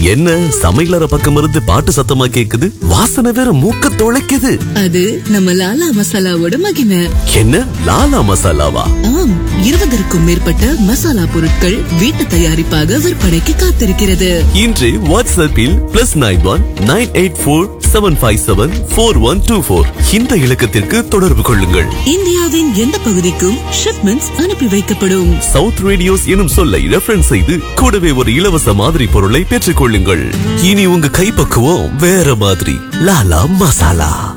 என்ன சமையலற பக்கம் இருந்து பாட்டு சத்தமா கேக்குது வாசனை வேற மூக்க தொலைக்குது அது நம்ம லாலா மசாலாவோட மகிமை என்ன லாலா மசாலாவா ஆம் இருபதற்கும் மேற்பட்ட மசாலா பொருட்கள் வீட்டு தயாரிப்பாக விற்பனைக்கு காத்திருக்கிறது இன்று வாட்ஸ்அப்பில் plus nine one nine eight four seven five seven four one two four இந்த இலக்கத்திற்கு தொடர்பு கொள்ளுங்கள் இந்தியாவின் எந்த பகுதிக்கும் ஷிப்மெண்ட்ஸ் அனுப்பி வைக்கப்படும் சவுத் ரேடியோஸ் எனும் சொல்லை ரெஃபரன்ஸ் செய்து கூடவே ஒரு இலவச மாதிரி பொருளை பெற்றுக் கொள்ளுங்கள் இனி உங்க கைப்பக்குவம் வேற மாதிரி லாலா மசாலா